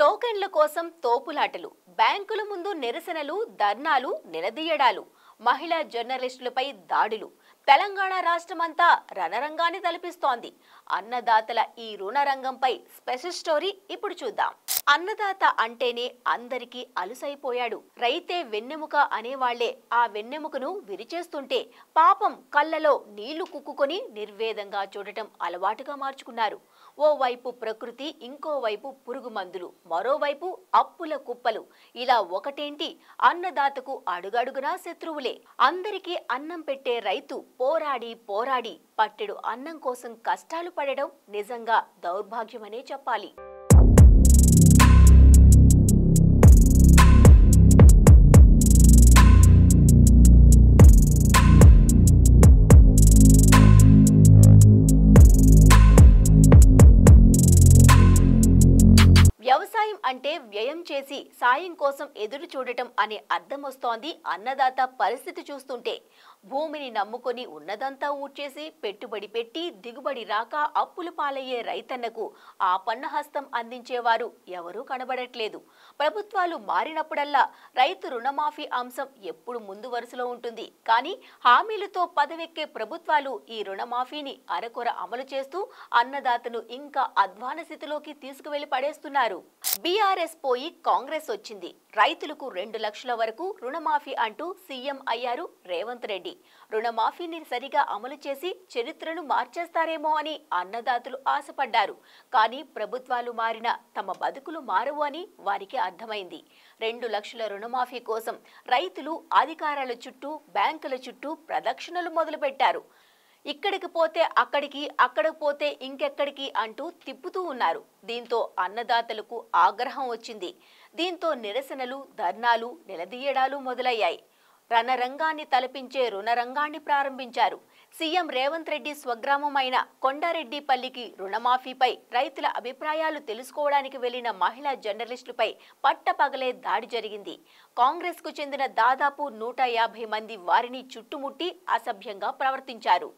టోకెన్ల కోసం తోపులాటలు బ్యాంకుల ముందు నిరసనలు ధర్నాలు నిలదీయడాలు మహిళా జర్నలిస్టులపై దాడులు తెలంగాణ రాష్ట్రమంతా రణరంగాన్ని తలపిస్తోంది అన్నదాతల ఈ రుణరంగంపై స్పెషల్ స్టోరీ ఇప్పుడు చూద్దాం అన్నదాత అంటేనే అందరికీ అలుసైపోయాడు రైతే వెన్నెముక అనేవాళ్లే ఆ వెన్నెముకను విరిచేస్తుంటే పాపం కళ్ళలో నీళ్లు కుక్కుకొని నిర్వేదంగా చూడటం అలవాటుగా మార్చుకున్నారు ఓవైపు ప్రకృతి ఇంకోవైపు పురుగు మందులు మరోవైపు అప్పుల కుప్పలు ఇలా ఒకటేంటి అన్నదాతకు అడుగడుగునా శత్రువులే అందరికీ అన్నం పెట్టే రైతు పోరాడి పోరాడి పట్టెడు అన్నం కోసం కష్టాలు పడడం నిజంగా దౌర్భాగ్యమనే చెప్పాలి వ్యవసాయం అంటే వ్యయం చేసి సాయం కోసం ఎదురు చూడటం అనే అర్థం వస్తోంది అన్నదాత పరిస్థితి చూస్తుంటే భూమిని నమ్ముకొని ఉన్నదంతా ఊడ్చేసి పెట్టుబడి పెట్టి దిగుబడి రాక అప్పులు పాలయ్యే రైతన్నకు ఆ పన్నహస్తం అందించేవారు ఎవరూ కనబడట్లేదు ప్రభుత్వాలు మారినప్పుడల్లా రైతు రుణమాఫీ అంశం ఎప్పుడు ముందు వరుసలో ఉంటుంది కానీ హామీలతో పదవెక్కే ప్రభుత్వాలు ఈ రుణమాఫీని అరకొర అమలు చేస్తూ అన్నదాతను ఇంకా అధ్వాన స్థితిలోకి తీసుకువెళ్లి పడేస్తున్నారు బీఆర్ఎస్ పోయి కాంగ్రెస్ వచ్చింది రైతులకు రెండు లక్షల వరకు రుణమాఫీ అంటూ సీఎం అయ్యారు రేవంత్ రెడ్డి రుణమాఫీని సరిగా అమలు చేసి చరిత్రను మార్చేస్తారేమో అని అన్నదాతలు ఆశపడ్డారు కానీ ప్రభుత్వాలు మారిన తమ బతుకులు మారవు అని వారికి అర్థమైంది రెండు లక్షల రుణమాఫీ కోసం రైతులు అధికారాల చుట్టూ బ్యాంకుల చుట్టూ ప్రదక్షిణలు మొదలుపెట్టారు ఇక్కడికి పోతే అక్కడికి అక్కడికి పోతే ఇంకెక్కడికి అంటూ తిప్పుతూ ఉన్నారు దీంతో అన్నదాతలకు ఆగ్రహం వచ్చింది దీంతో నిరసనలు ధర్నాలు నిలదీయడాలు మొదలయ్యాయి రణరంగాన్ని తలపించే రుణరంగాన్ని ప్రారంభించారు సీఎం రేవంత్ రెడ్డి స్వగ్రామమైన కొండారెడ్డిపల్లికి రుణమాఫీపై రైతుల అభిప్రాయాలు తెలుసుకోవడానికి వెళ్లిన మహిళా జర్నలిస్టులపై పట్టపగలే దాడి జరిగింది కాంగ్రెస్ కు చెందిన దాదాపు నూట యాభై మంది వారిని చుట్టుముట్టి అసభ్యంగా ప్రవర్తించారు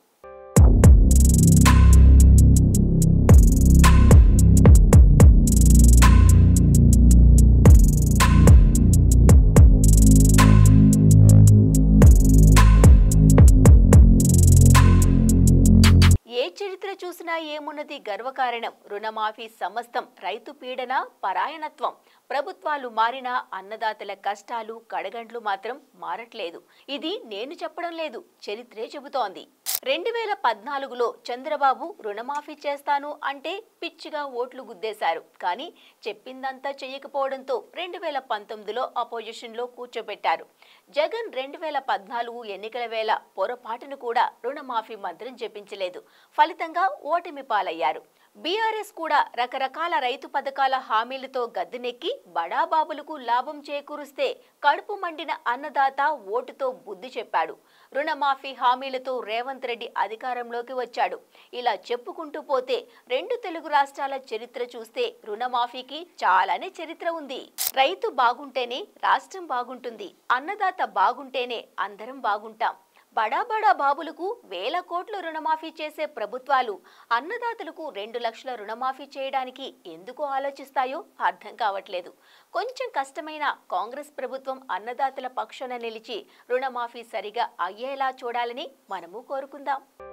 ఏ చరిత్ర చూసినా ఏమున్నది గర్వకారణం రుణమాఫీ సమస్తం రైతు పీడన పరాయణత్వం ప్రభుత్వాలు మారినా అన్నదాతల కష్టాలు కడగండ్లు మాత్రం మారట్లేదు ఇది నేను చెప్పడం లేదు చరిత్రే చెబుతోంది రెండు వేల పద్నాలుగులో చంద్రబాబు రుణమాఫీ చేస్తాను అంటే పిచ్చిగా ఓట్లు గుద్దేశారు కానీ చెప్పిందంతా చెయ్యకపోవడంతో రెండు వేల పంతొమ్మిదిలో అపోజిషన్లో కూర్చోబెట్టారు జగన్ రెండు వేల పద్నాలుగు ఎన్నికల వేళ పొరపాటును కూడా రుణమాఫీ మంత్రం జపించలేదు ఫలితంగా ఓటమి పాలయ్యారు బీఆర్ఎస్ కూడా రకరకాల రైతు పథకాల హామీలతో గద్దెనెక్కి బడాబాబులకు లాభం చేకూరుస్తే కడుపు మండిన అన్నదాత ఓటుతో బుద్ధి చెప్పాడు రుణమాఫీ హామీలతో రేవంత్ రెడ్డి అధికారంలోకి వచ్చాడు ఇలా చెప్పుకుంటూ పోతే రెండు తెలుగు రాష్ట్రాల చరిత్ర చూస్తే రుణమాఫీకి చాలానే చరిత్ర ఉంది రైతు బాగుంటేనే రాష్ట్రం బాగుంటుంది అన్నదాత బాగుంటేనే అందరం బాగుంటాం బడా బడా బాబులకు వేల కోట్లు రుణమాఫీ చేసే ప్రభుత్వాలు అన్నదాతలకు రెండు లక్షల రుణమాఫీ చేయడానికి ఎందుకు ఆలోచిస్తాయో అర్థం కావట్లేదు కొంచెం కష్టమైన కాంగ్రెస్ ప్రభుత్వం అన్నదాతల పక్షాన నిలిచి రుణమాఫీ సరిగా అయ్యేలా చూడాలని మనము కోరుకుందాం